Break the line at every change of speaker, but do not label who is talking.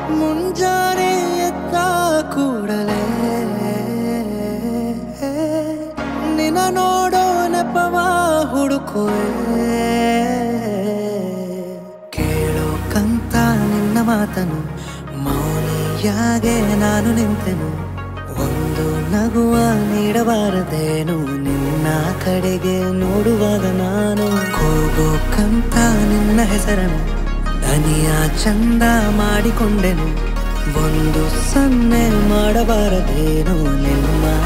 ಮುಂಜಾನೆ ಎದ್ದ ಕೂಡಲೇ ನಿನ್ನ ನೋಡೋ ನೆಪವ ಹುಡುಕುವೆ ಕೇಳೋಕಂತ ನಿನ್ನ ಮಾತನು ಮೌನಿಯಾಗೆ ನಾನು ನಿಂತೆನು ಒಂದು ನಗುವ ನೀಡಬಾರದೇನು ನಿನ್ನ ಕಡೆಗೆ ನೋಡುವಾಗ ನಾನು ಕೂಗೋಕಂತ ನಿನ್ನ ಹೆಸರನ್ನು ದನಿಯ ಚಂದ ಮಾಡಿಕೊಂಡೆನು ಒಂದು ಸನ್ನೆ ಮಾಡಬಾರದೇನು ನಿಮ್ಮ